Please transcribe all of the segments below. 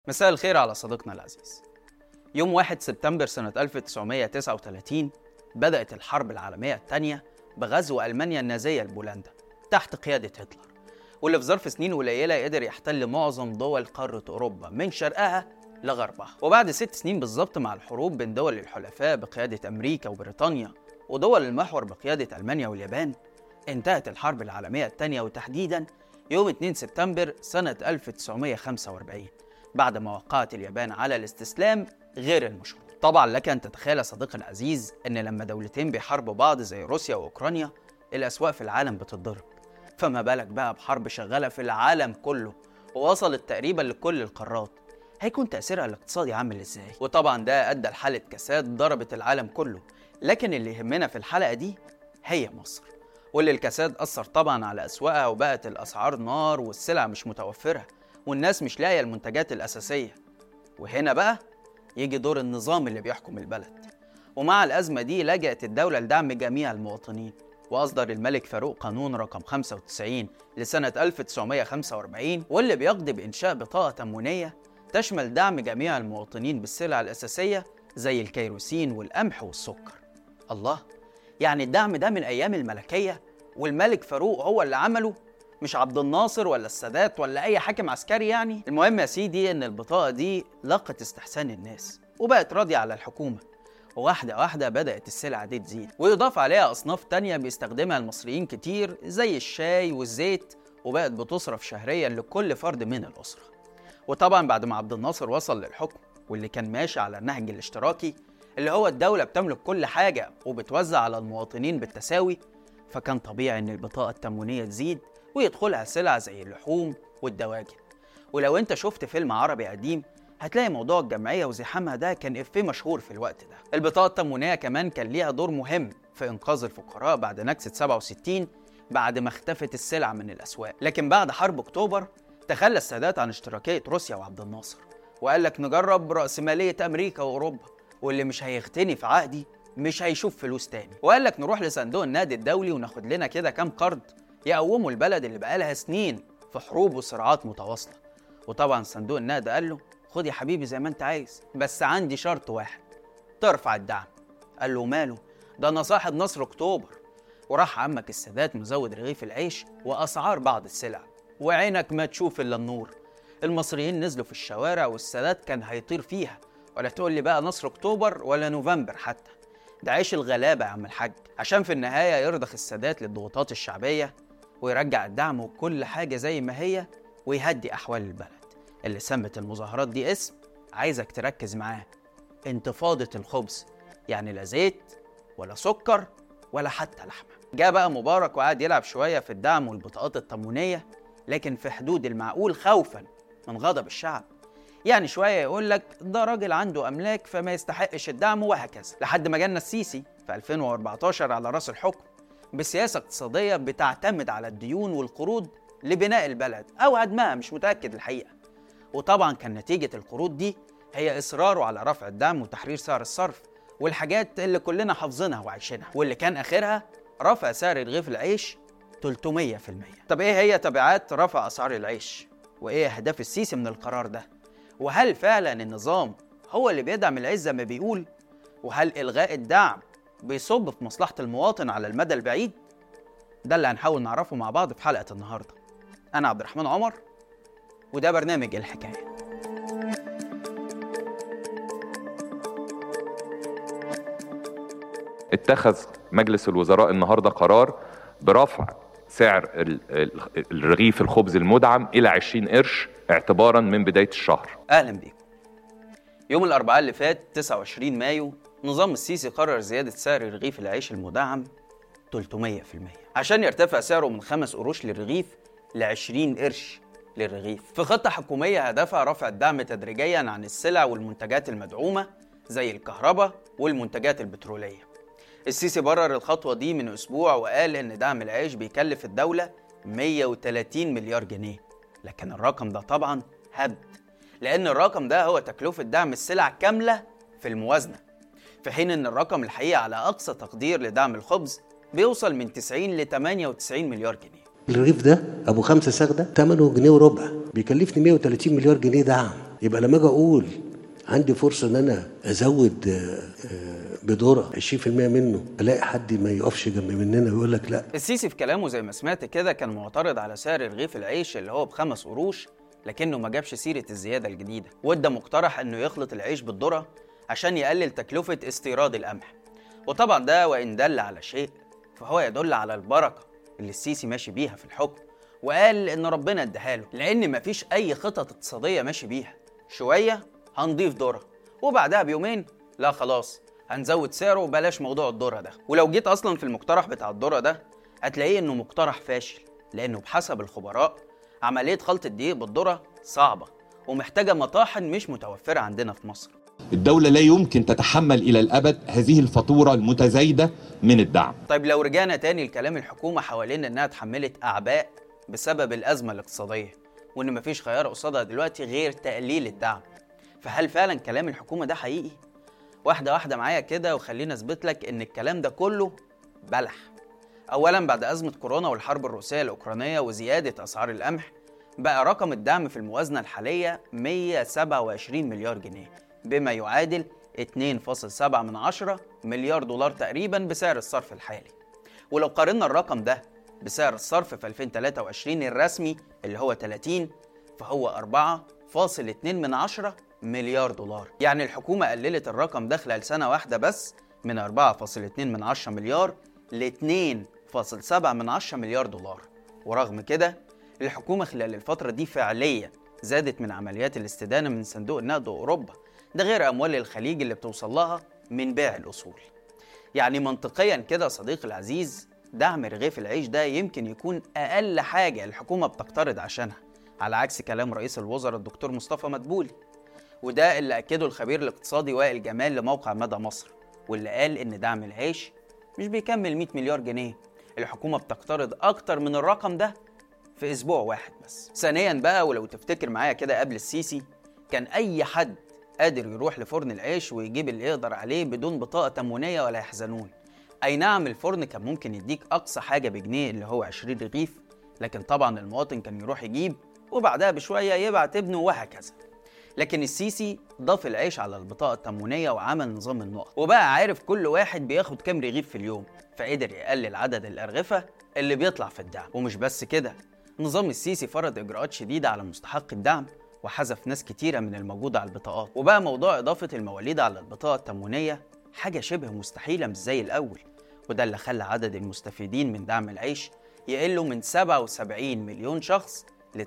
مساء الخير على صديقنا العزيز يوم 1 سبتمبر سنة 1939 بدأت الحرب العالمية الثانية بغزو ألمانيا النازية لبولندا تحت قيادة هتلر واللي في ظرف سنين قليلة قدر يحتل معظم دول قارة أوروبا من شرقها لغربها وبعد ست سنين بالظبط مع الحروب بين دول الحلفاء بقيادة أمريكا وبريطانيا ودول المحور بقيادة ألمانيا واليابان انتهت الحرب العالمية الثانية وتحديدا يوم 2 سبتمبر سنة 1945 بعد ما وقعت اليابان على الاستسلام غير المشروط طبعا لك ان تتخيل يا صديقي العزيز ان لما دولتين بيحاربوا بعض زي روسيا واوكرانيا الاسواق في العالم بتتضرب فما بالك بقى بحرب شغاله في العالم كله ووصلت تقريبا لكل القارات هيكون تاثيرها الاقتصادي عامل ازاي وطبعا ده ادى لحاله كساد ضربت العالم كله لكن اللي يهمنا في الحلقه دي هي مصر واللي الكساد اثر طبعا على اسواقها وبقت الاسعار نار والسلع مش متوفره والناس مش لاقيه المنتجات الاساسيه وهنا بقى يجي دور النظام اللي بيحكم البلد ومع الأزمة دي لجأت الدولة لدعم جميع المواطنين وأصدر الملك فاروق قانون رقم 95 لسنة 1945 واللي بيقضي بإنشاء بطاقة تموينية تشمل دعم جميع المواطنين بالسلع الأساسية زي الكيروسين والقمح والسكر الله يعني الدعم ده من أيام الملكية والملك فاروق هو اللي عمله مش عبد الناصر ولا السادات ولا اي حاكم عسكري يعني المهم يا سيدي ان البطاقه دي لقت استحسان الناس وبقت راضيه على الحكومه وواحدة واحدة بدأت السلع دي تزيد ويضاف عليها أصناف تانية بيستخدمها المصريين كتير زي الشاي والزيت وبقت بتصرف شهريا لكل فرد من الأسرة وطبعا بعد ما عبد الناصر وصل للحكم واللي كان ماشي على النهج الاشتراكي اللي هو الدولة بتملك كل حاجة وبتوزع على المواطنين بالتساوي فكان طبيعي إن البطاقة التموينية تزيد ويدخلها سلع زي اللحوم والدواجن ولو انت شفت فيلم عربي قديم هتلاقي موضوع الجمعية وزحامها ده كان إفيه مشهور في الوقت ده البطاقة التموينية كمان كان ليها دور مهم في إنقاذ الفقراء بعد نكسة 67 بعد ما اختفت السلع من الأسواق لكن بعد حرب أكتوبر تخلى السادات عن اشتراكية روسيا وعبد الناصر وقال لك نجرب رأسمالية أمريكا وأوروبا واللي مش هيغتني في عهدي مش هيشوف فلوس تاني وقال لك نروح لصندوق النقد الدولي وناخد لنا كده كام قرض يقوموا البلد اللي بقالها سنين في حروب وصراعات متواصلة وطبعا صندوق النقد قال له خد يا حبيبي زي ما انت عايز بس عندي شرط واحد ترفع الدعم قال له ماله ده انا صاحب نصر اكتوبر وراح عمك السادات مزود رغيف العيش واسعار بعض السلع وعينك ما تشوف الا النور المصريين نزلوا في الشوارع والسادات كان هيطير فيها ولا تقول لي بقى نصر اكتوبر ولا نوفمبر حتى ده عيش الغلابه يا عم الحاج عشان في النهايه يرضخ السادات للضغوطات الشعبيه ويرجع الدعم وكل حاجة زي ما هي ويهدي أحوال البلد اللي سمت المظاهرات دي اسم عايزك تركز معاه انتفاضة الخبز يعني لا زيت ولا سكر ولا حتى لحمة جاء بقى مبارك وقعد يلعب شوية في الدعم والبطاقات التموينية لكن في حدود المعقول خوفا من غضب الشعب يعني شوية يقول لك ده راجل عنده أملاك فما يستحقش الدعم وهكذا لحد ما جانا السيسي في 2014 على رأس الحكم بسياسة اقتصادية بتعتمد على الديون والقروض لبناء البلد أو هدمها مش متأكد الحقيقة وطبعا كان نتيجة القروض دي هي إصراره على رفع الدعم وتحرير سعر الصرف والحاجات اللي كلنا حافظينها وعايشينها واللي كان آخرها رفع سعر رغيف العيش 300% طب إيه هي تبعات رفع أسعار العيش؟ وإيه أهداف السيسي من القرار ده؟ وهل فعلا النظام هو اللي بيدعم العيش زي ما بيقول؟ وهل إلغاء الدعم بيصب في مصلحة المواطن على المدى البعيد؟ ده اللي هنحاول نعرفه مع بعض في حلقة النهاردة. أنا عبد الرحمن عمر وده برنامج الحكاية. اتخذ مجلس الوزراء النهارده قرار برفع سعر الرغيف الخبز المدعم إلى 20 قرش اعتبارا من بداية الشهر. أهلا بيكم. يوم الأربعاء اللي فات 29 مايو نظام السيسي قرر زيادة سعر رغيف العيش المدعم 300% عشان يرتفع سعره من 5 قروش للرغيف ل 20 قرش للرغيف في خطة حكومية هدفها رفع الدعم تدريجيا عن السلع والمنتجات المدعومة زي الكهرباء والمنتجات البترولية السيسي برر الخطوة دي من أسبوع وقال إن دعم العيش بيكلف الدولة 130 مليار جنيه لكن الرقم ده طبعا هبد لأن الرقم ده هو تكلفة دعم السلع كاملة في الموازنة في حين ان الرقم الحقيقي على اقصى تقدير لدعم الخبز بيوصل من 90 ل 98 مليار جنيه الرغيف ده ابو خمسة ساغ ده ثمنه جنيه وربع بيكلفني 130 مليار جنيه دعم يبقى لما اجي اقول عندي فرصه ان انا ازود آه، آه، بدوره 20% منه الاقي حد ما يقفش جنب مننا ويقول لك لا السيسي في كلامه زي ما سمعت كده كان معترض على سعر رغيف العيش اللي هو بخمس قروش لكنه ما جابش سيرة الزيادة الجديدة وادى مقترح انه يخلط العيش بالذرة عشان يقلل تكلفة استيراد القمح وطبعا ده وإن دل على شيء فهو يدل على البركة اللي السيسي ماشي بيها في الحكم وقال ان ربنا اداها له لان مفيش اي خطط اقتصادية ماشي بيها شوية هنضيف ذرة وبعدها بيومين لا خلاص هنزود سعره وبلاش موضوع الذرة ده ولو جيت اصلا في المقترح بتاع الذرة ده هتلاقيه انه مقترح فاشل لانه بحسب الخبراء عملية خلط الدقيق بالذرة صعبة ومحتاجة مطاحن مش متوفرة عندنا في مصر الدولة لا يمكن تتحمل إلى الأبد هذه الفاتورة المتزايدة من الدعم طيب لو رجعنا تاني لكلام الحكومة حوالين انها اتحملت اعباء بسبب الازمة الاقتصادية وان مفيش خيار قصادها دلوقتي غير تقليل الدعم فهل فعلا كلام الحكومة ده حقيقي؟ واحدة واحدة معايا كده وخليني اثبت لك ان الكلام ده كله بلح اولا بعد ازمة كورونا والحرب الروسية الاوكرانية وزيادة اسعار القمح بقى رقم الدعم في الموازنة الحالية 127 مليار جنيه بما يعادل 2.7 من عشرة مليار دولار تقريبا بسعر الصرف الحالي ولو قارنا الرقم ده بسعر الصرف في 2023 الرسمي اللي هو 30 فهو 4.2 من عشرة مليار دولار يعني الحكومة قللت الرقم ده خلال سنة واحدة بس من 4.2 من عشرة مليار ل 2.7 من عشرة مليار دولار ورغم كده الحكومة خلال الفترة دي فعليا زادت من عمليات الاستدانة من صندوق النقد أوروبا ده غير أموال الخليج اللي بتوصل لها من بيع الأصول يعني منطقيا كده صديقي العزيز دعم رغيف العيش ده يمكن يكون أقل حاجة الحكومة بتقترض عشانها على عكس كلام رئيس الوزراء الدكتور مصطفى مدبولي وده اللي أكده الخبير الاقتصادي وائل جمال لموقع مدى مصر واللي قال إن دعم العيش مش بيكمل 100 مليار جنيه الحكومة بتقترض أكتر من الرقم ده في أسبوع واحد بس ثانيا بقى ولو تفتكر معايا كده قبل السيسي كان أي حد قادر يروح لفرن العيش ويجيب اللي يقدر عليه بدون بطاقة تموينية ولا يحزنون أي نعم الفرن كان ممكن يديك أقصى حاجة بجنيه اللي هو 20 رغيف لكن طبعا المواطن كان يروح يجيب وبعدها بشوية يبعت ابنه وهكذا لكن السيسي ضاف العيش على البطاقة التموينية وعمل نظام النقط وبقى عارف كل واحد بياخد كام رغيف في اليوم فقدر يقلل عدد الأرغفة اللي بيطلع في الدعم ومش بس كده نظام السيسي فرض إجراءات شديدة على مستحق الدعم وحذف ناس كتيرة من الموجودة على البطاقات وبقى موضوع إضافة المواليد على البطاقة التموينية حاجة شبه مستحيلة مش زي الأول وده اللي خلى عدد المستفيدين من دعم العيش يقلوا من 77 مليون شخص ل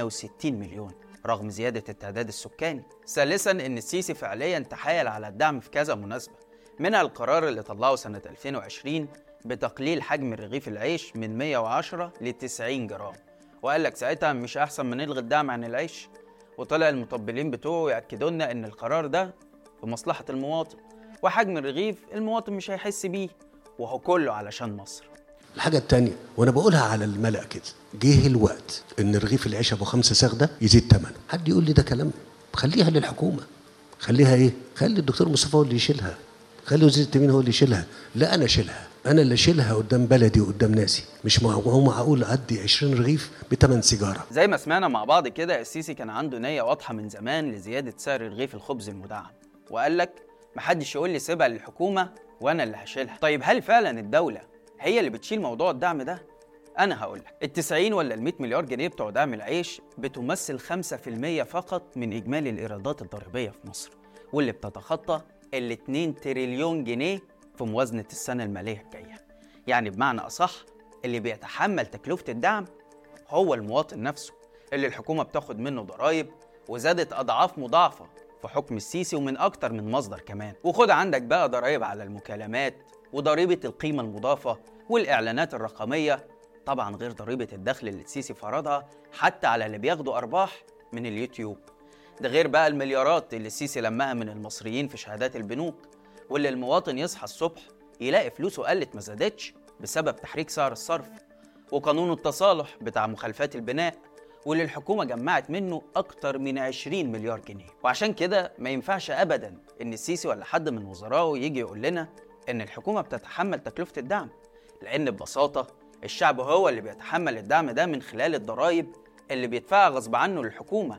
68 مليون رغم زيادة التعداد السكاني ثالثا إن السيسي فعليا تحايل على الدعم في كذا مناسبة منها القرار اللي طلعه سنة 2020 بتقليل حجم رغيف العيش من 110 ل 90 جرام وقال لك ساعتها مش أحسن ما نلغي الدعم عن العيش وطلع المطبلين بتوعه يأكدوا لنا إن القرار ده في مصلحة المواطن وحجم الرغيف المواطن مش هيحس بيه وهو كله علشان مصر الحاجة التانية وأنا بقولها على الملأ كده جه الوقت إن رغيف العيش أبو خمسة ساغ ده يزيد ثمنه حد يقول لي ده كلام خليها للحكومة خليها إيه؟ خلي الدكتور مصطفى هو اللي يشيلها خلي وزير التموين هو اللي يشيلها لا أنا أشيلها أنا اللي أشيلها قدام بلدي وقدام ناسي مش مع- هو معقول أدي 20 رغيف بثمن سيجارة زي ما سمعنا مع بعض كده السيسي كان عنده نية واضحة من زمان لزيادة سعر رغيف الخبز المدعم وقال لك محدش يقول لي سيبها للحكومة وأنا اللي هشيلها طيب هل فعلا الدولة هي اللي بتشيل موضوع الدعم ده؟ أنا هقول لك ال 90 ولا ال 100 مليار جنيه بتوع دعم العيش بتمثل 5% فقط من إجمالي الإيرادات الضريبية في مصر واللي بتتخطى ال 2 تريليون جنيه في موازنة السنة المالية الجاية يعني بمعنى أصح اللي بيتحمل تكلفة الدعم هو المواطن نفسه اللي الحكومة بتاخد منه ضرائب وزادت أضعاف مضاعفة في حكم السيسي ومن أكتر من مصدر كمان وخد عندك بقى ضرائب على المكالمات وضريبة القيمة المضافة والإعلانات الرقمية طبعا غير ضريبة الدخل اللي السيسي فرضها حتى على اللي بياخدوا أرباح من اليوتيوب ده غير بقى المليارات اللي السيسي لمها من المصريين في شهادات البنوك واللي المواطن يصحى الصبح يلاقي فلوسه قلت ما زادتش بسبب تحريك سعر الصرف وقانون التصالح بتاع مخالفات البناء واللي الحكومة جمعت منه أكتر من 20 مليار جنيه وعشان كده ما ينفعش أبدا إن السيسي ولا حد من وزرائه يجي يقول لنا إن الحكومة بتتحمل تكلفة الدعم لأن ببساطة الشعب هو اللي بيتحمل الدعم ده من خلال الضرائب اللي بيدفعها غصب عنه للحكومة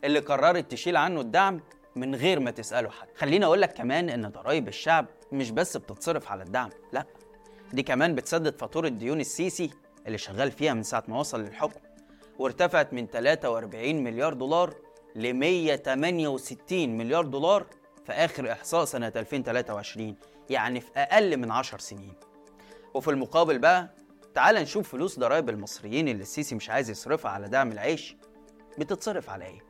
اللي قررت تشيل عنه الدعم من غير ما تسأله حد خليني أقول لك كمان إن ضرايب الشعب مش بس بتتصرف على الدعم لا دي كمان بتسدد فاتورة ديون السيسي اللي شغال فيها من ساعة ما وصل للحكم وارتفعت من 43 مليار دولار ل 168 مليار دولار في آخر إحصاء سنة 2023 يعني في أقل من 10 سنين وفي المقابل بقى تعال نشوف فلوس ضرائب المصريين اللي السيسي مش عايز يصرفها على دعم العيش بتتصرف على ايه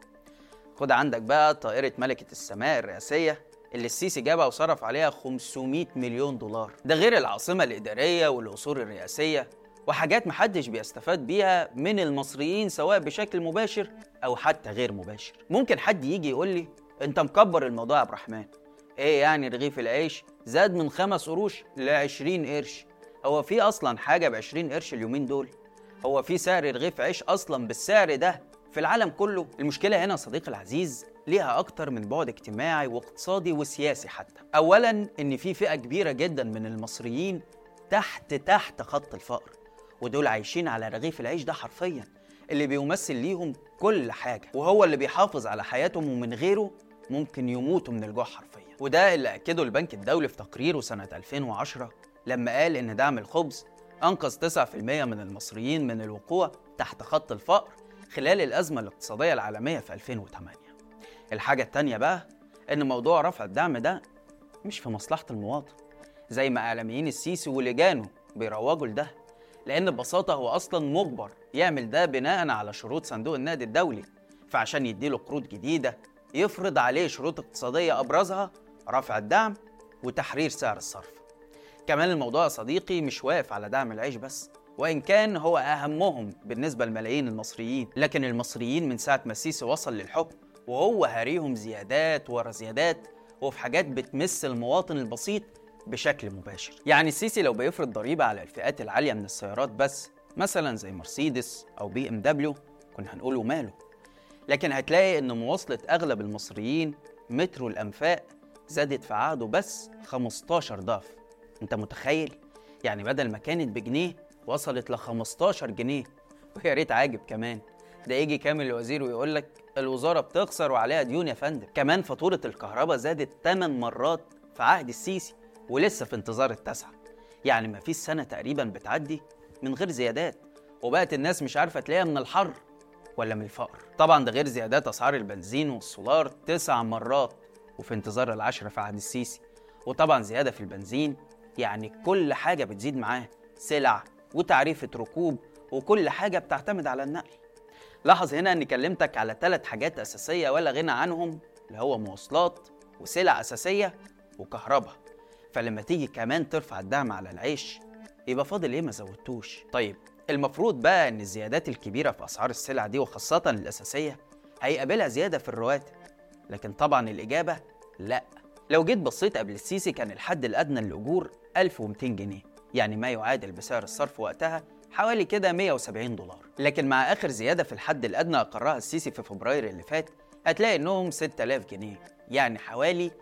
خد عندك بقى طائرة ملكة السماء الرئاسية اللي السيسي جابها وصرف عليها 500 مليون دولار ده غير العاصمة الإدارية والقصور الرئاسية وحاجات محدش بيستفاد بيها من المصريين سواء بشكل مباشر أو حتى غير مباشر ممكن حد يجي يقول لي أنت مكبر الموضوع يا عبد الرحمن إيه يعني رغيف العيش زاد من خمس قروش ل 20 قرش هو في أصلا حاجة ب 20 قرش اليومين دول هو في سعر رغيف عيش أصلا بالسعر ده في العالم كله المشكلة هنا صديقي العزيز ليها أكتر من بعد اجتماعي واقتصادي وسياسي حتى أولا إن في فئة كبيرة جدا من المصريين تحت تحت خط الفقر ودول عايشين على رغيف العيش ده حرفيا اللي بيمثل ليهم كل حاجة وهو اللي بيحافظ على حياتهم ومن غيره ممكن يموتوا من الجوع حرفيا وده اللي أكده البنك الدولي في تقريره سنة 2010 لما قال إن دعم الخبز أنقذ 9% من المصريين من الوقوع تحت خط الفقر خلال الأزمة الاقتصادية العالمية في 2008 الحاجة التانية بقى إن موضوع رفع الدعم ده مش في مصلحة المواطن زي ما إعلاميين السيسي ولجانه بيروجوا لده لأن ببساطة هو أصلا مجبر يعمل ده بناء على شروط صندوق النقد الدولي فعشان يديله قروض جديدة يفرض عليه شروط اقتصادية أبرزها رفع الدعم وتحرير سعر الصرف كمان الموضوع يا صديقي مش واقف على دعم العيش بس وإن كان هو أهمهم بالنسبة لملايين المصريين لكن المصريين من ساعة ما السيسي وصل للحكم وهو هاريهم زيادات ورا زيادات وفي حاجات بتمس المواطن البسيط بشكل مباشر يعني السيسي لو بيفرض ضريبة على الفئات العالية من السيارات بس مثلا زي مرسيدس أو بي ام دبليو كنا هنقوله ماله لكن هتلاقي إن مواصلة أغلب المصريين مترو الأنفاق زادت في عقده بس 15 ضعف أنت متخيل؟ يعني بدل ما كانت بجنيه وصلت ل 15 جنيه ويا ريت عاجب كمان ده يجي كامل الوزير ويقول لك الوزارة بتخسر وعليها ديون يا فندم كمان فاتورة الكهرباء زادت 8 مرات في عهد السيسي ولسه في انتظار التاسعة يعني ما فيش سنة تقريبا بتعدي من غير زيادات وبقت الناس مش عارفة تلاقيها من الحر ولا من الفقر طبعا ده غير زيادات أسعار البنزين والسولار تسع مرات وفي انتظار العشرة في عهد السيسي وطبعا زيادة في البنزين يعني كل حاجة بتزيد معاه سلع وتعريفة ركوب وكل حاجة بتعتمد على النقل لاحظ هنا اني كلمتك على ثلاث حاجات اساسيه ولا غنى عنهم اللي هو مواصلات وسلع اساسيه وكهرباء فلما تيجي كمان ترفع الدعم على العيش يبقى فاضل ايه ما زودتوش طيب المفروض بقى ان الزيادات الكبيره في اسعار السلع دي وخاصه الاساسيه هيقابلها زياده في الرواتب لكن طبعا الاجابه لا لو جيت بصيت قبل السيسي كان الحد الادنى للاجور 1200 جنيه يعني ما يعادل بسعر الصرف وقتها حوالي كده 170 دولار لكن مع آخر زيادة في الحد الأدنى أقرها السيسي في فبراير اللي فات هتلاقي إنهم 6000 جنيه يعني حوالي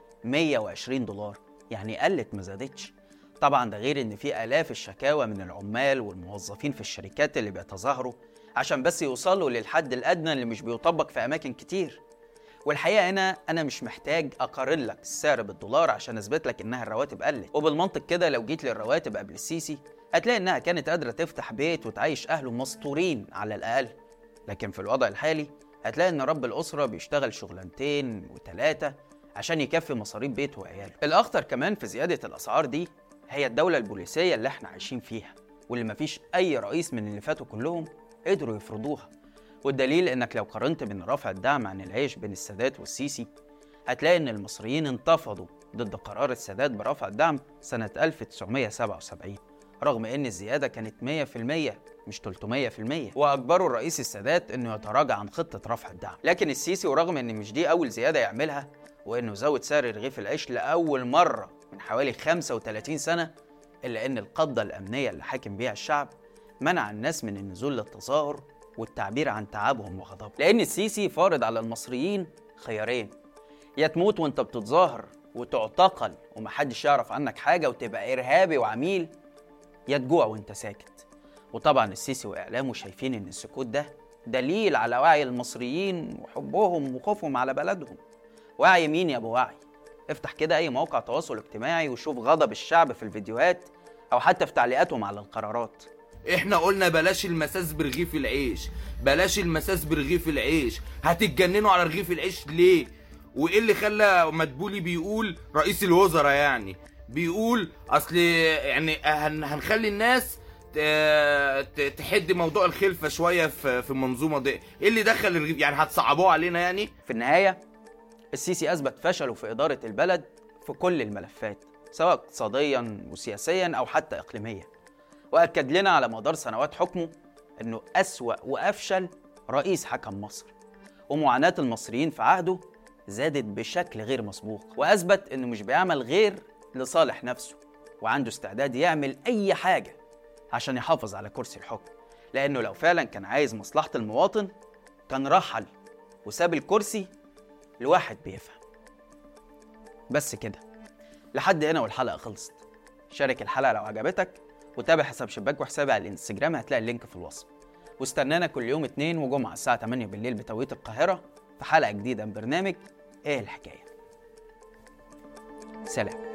120 دولار يعني قلت ما زادتش طبعا ده غير إن في آلاف الشكاوى من العمال والموظفين في الشركات اللي بيتظاهروا عشان بس يوصلوا للحد الأدنى اللي مش بيطبق في أماكن كتير والحقيقه هنا انا مش محتاج اقارن لك السعر بالدولار عشان اثبت لك انها الرواتب قلت وبالمنطق كده لو جيت للرواتب قبل السيسي هتلاقي انها كانت قادره تفتح بيت وتعيش اهله مستورين على الاقل لكن في الوضع الحالي هتلاقي ان رب الاسره بيشتغل شغلانتين وثلاثه عشان يكفي مصاريف بيته وعياله الاخطر كمان في زياده الاسعار دي هي الدوله البوليسيه اللي احنا عايشين فيها واللي مفيش اي رئيس من اللي فاتوا كلهم قدروا يفرضوها والدليل انك لو قارنت بين رفع الدعم عن العيش بين السادات والسيسي هتلاقي ان المصريين انتفضوا ضد قرار السادات برفع الدعم سنة 1977 رغم ان الزيادة كانت 100% مش 300% واجبروا الرئيس السادات انه يتراجع عن خطة رفع الدعم لكن السيسي ورغم ان مش دي اول زيادة يعملها وانه زود سعر رغيف العيش لاول مرة من حوالي 35 سنة الا ان القبضة الامنية اللي حاكم بيها الشعب منع الناس من النزول للتظاهر والتعبير عن تعبهم وغضبهم لأن السيسي فارض على المصريين خيارين يا تموت وانت بتتظاهر وتعتقل ومحدش يعرف عنك حاجة وتبقى إرهابي وعميل يا تجوع وانت ساكت وطبعا السيسي وإعلامه شايفين إن السكوت ده دليل على وعي المصريين وحبهم وخوفهم على بلدهم وعي مين يا ابو وعي افتح كده اي موقع تواصل اجتماعي وشوف غضب الشعب في الفيديوهات او حتى في تعليقاتهم على القرارات احنا قلنا بلاش المساس برغيف العيش بلاش المساس برغيف العيش هتتجننوا على رغيف العيش ليه وايه اللي خلى مدبولي بيقول رئيس الوزراء يعني بيقول اصل يعني هن هنخلي الناس ت- ت- تحد موضوع الخلفه شويه في في المنظومه دي ايه اللي دخل الرغيف يعني هتصعبوه علينا يعني في النهاية السيسي أثبت فشله في إدارة البلد في كل الملفات سواء اقتصاديا وسياسيا أو حتى إقليميا وأكد لنا على مدار سنوات حكمه أنه أسوأ وأفشل رئيس حكم مصر ومعاناة المصريين في عهده زادت بشكل غير مسبوق وأثبت أنه مش بيعمل غير لصالح نفسه وعنده استعداد يعمل أي حاجة عشان يحافظ على كرسي الحكم لأنه لو فعلا كان عايز مصلحة المواطن كان رحل وساب الكرسي لواحد بيفهم بس كده لحد هنا والحلقة خلصت شارك الحلقة لو عجبتك وتابع حساب شباك وحسابي على الانستجرام هتلاقي اللينك في الوصف واستنانا كل يوم اتنين وجمعة الساعة 8 بالليل بتوقيت القاهرة في حلقة جديدة من برنامج ايه الحكاية سلام